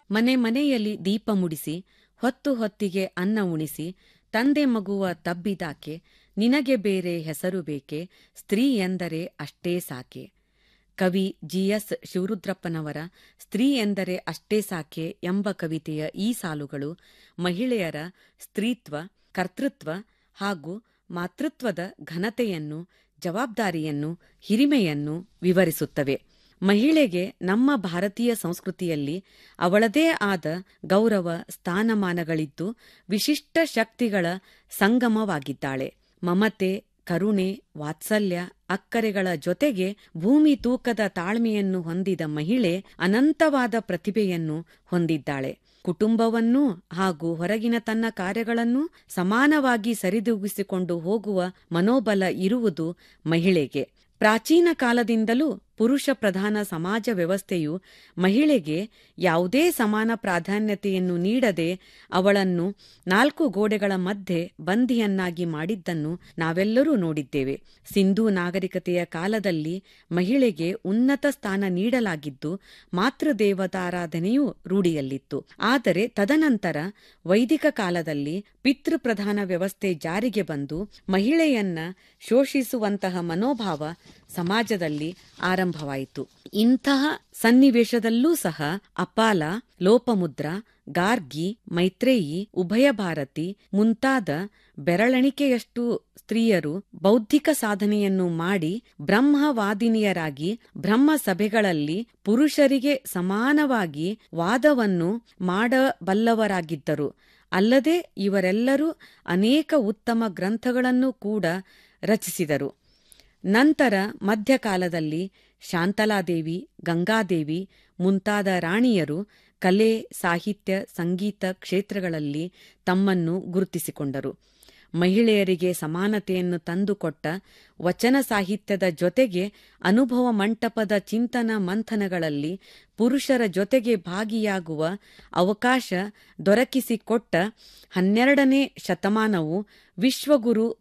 ಮನೆ ಮನೆಯಲ್ಲಿ ದೀಪ ಮುಡಿಸಿ ಹೊತ್ತು ಹೊತ್ತಿಗೆ ಅನ್ನ ಉಣಿಸಿ ತಂದೆ ಮಗುವ ತಬ್ಬಿದಾಕೆ ನಿನಗೆ ಬೇರೆ ಹೆಸರು ಬೇಕೆ ಸ್ತ್ರೀ ಎಂದರೆ ಅಷ್ಟೇ ಸಾಕೆ ಕವಿ ಜಿಎಸ್ ಶಿವರುದ್ರಪ್ಪನವರ ಸ್ತ್ರೀ ಎಂದರೆ ಅಷ್ಟೇ ಸಾಕೆ ಎಂಬ ಕವಿತೆಯ ಈ ಸಾಲುಗಳು ಮಹಿಳೆಯರ ಸ್ತ್ರೀತ್ವ ಕರ್ತೃತ್ವ ಹಾಗೂ ಮಾತೃತ್ವದ ಘನತೆಯನ್ನು ಜವಾಬ್ದಾರಿಯನ್ನು ಹಿರಿಮೆಯನ್ನು ವಿವರಿಸುತ್ತವೆ ಮಹಿಳೆಗೆ ನಮ್ಮ ಭಾರತೀಯ ಸಂಸ್ಕೃತಿಯಲ್ಲಿ ಅವಳದೇ ಆದ ಗೌರವ ಸ್ಥಾನಮಾನಗಳಿದ್ದು ವಿಶಿಷ್ಟ ಶಕ್ತಿಗಳ ಸಂಗಮವಾಗಿದ್ದಾಳೆ ಮಮತೆ ಕರುಣೆ ವಾತ್ಸಲ್ಯ ಅಕ್ಕರೆಗಳ ಜೊತೆಗೆ ಭೂಮಿ ತೂಕದ ತಾಳ್ಮೆಯನ್ನು ಹೊಂದಿದ ಮಹಿಳೆ ಅನಂತವಾದ ಪ್ರತಿಭೆಯನ್ನು ಹೊಂದಿದ್ದಾಳೆ ಕುಟುಂಬವನ್ನೂ ಹಾಗೂ ಹೊರಗಿನ ತನ್ನ ಕಾರ್ಯಗಳನ್ನೂ ಸಮಾನವಾಗಿ ಸರಿದೂಗಿಸಿಕೊಂಡು ಹೋಗುವ ಮನೋಬಲ ಇರುವುದು ಮಹಿಳೆಗೆ ಪ್ರಾಚೀನ ಕಾಲದಿಂದಲೂ ಪುರುಷ ಪ್ರಧಾನ ಸಮಾಜ ವ್ಯವಸ್ಥೆಯು ಮಹಿಳೆಗೆ ಯಾವುದೇ ಸಮಾನ ಪ್ರಾಧಾನ್ಯತೆಯನ್ನು ನೀಡದೆ ಅವಳನ್ನು ನಾಲ್ಕು ಗೋಡೆಗಳ ಮಧ್ಯೆ ಬಂಧಿಯನ್ನಾಗಿ ಮಾಡಿದ್ದನ್ನು ನಾವೆಲ್ಲರೂ ನೋಡಿದ್ದೇವೆ ಸಿಂಧೂ ನಾಗರಿಕತೆಯ ಕಾಲದಲ್ಲಿ ಮಹಿಳೆಗೆ ಉನ್ನತ ಸ್ಥಾನ ನೀಡಲಾಗಿದ್ದು ಮಾತೃದೇವತಾರಾಧನೆಯೂ ರೂಢಿಯಲ್ಲಿತ್ತು ಆದರೆ ತದನಂತರ ವೈದಿಕ ಕಾಲದಲ್ಲಿ ಪಿತೃಪ್ರಧಾನ ವ್ಯವಸ್ಥೆ ಜಾರಿಗೆ ಬಂದು ಮಹಿಳೆಯನ್ನ ಶೋಷಿಸುವಂತಹ ಮನೋಭಾವ ಸಮಾಜದಲ್ಲಿ ಆರಂಭವಾಯಿತು ಇಂತಹ ಸನ್ನಿವೇಶದಲ್ಲೂ ಸಹ ಅಪಾಲ ಲೋಪಮುದ್ರ ಗಾರ್ಗಿ ಮೈತ್ರೇಯಿ ಉಭಯ ಭಾರತಿ ಮುಂತಾದ ಬೆರಳೆಣಿಕೆಯಷ್ಟು ಸ್ತ್ರೀಯರು ಬೌದ್ಧಿಕ ಸಾಧನೆಯನ್ನು ಮಾಡಿ ಬ್ರಹ್ಮವಾದಿನಿಯರಾಗಿ ಬ್ರಹ್ಮ ಸಭೆಗಳಲ್ಲಿ ಪುರುಷರಿಗೆ ಸಮಾನವಾಗಿ ವಾದವನ್ನು ಮಾಡಬಲ್ಲವರಾಗಿದ್ದರು ಅಲ್ಲದೆ ಇವರೆಲ್ಲರೂ ಅನೇಕ ಉತ್ತಮ ಗ್ರಂಥಗಳನ್ನು ಕೂಡ ರಚಿಸಿದರು ನಂತರ ಮಧ್ಯಕಾಲದಲ್ಲಿ ಶಾಂತಲಾದೇವಿ ಗಂಗಾದೇವಿ ಮುಂತಾದ ರಾಣಿಯರು ಕಲೆ ಸಾಹಿತ್ಯ ಸಂಗೀತ ಕ್ಷೇತ್ರಗಳಲ್ಲಿ ತಮ್ಮನ್ನು ಗುರುತಿಸಿಕೊಂಡರು ಮಹಿಳೆಯರಿಗೆ ಸಮಾನತೆಯನ್ನು ತಂದುಕೊಟ್ಟ ವಚನ ಸಾಹಿತ್ಯದ ಜೊತೆಗೆ ಅನುಭವ ಮಂಟಪದ ಚಿಂತನ ಮಂಥನಗಳಲ್ಲಿ ಪುರುಷರ ಜೊತೆಗೆ ಭಾಗಿಯಾಗುವ ಅವಕಾಶ ದೊರಕಿಸಿಕೊಟ್ಟ ಹನ್ನೆರಡನೇ ಶತಮಾನವು ವಿಶ್ವಗುರು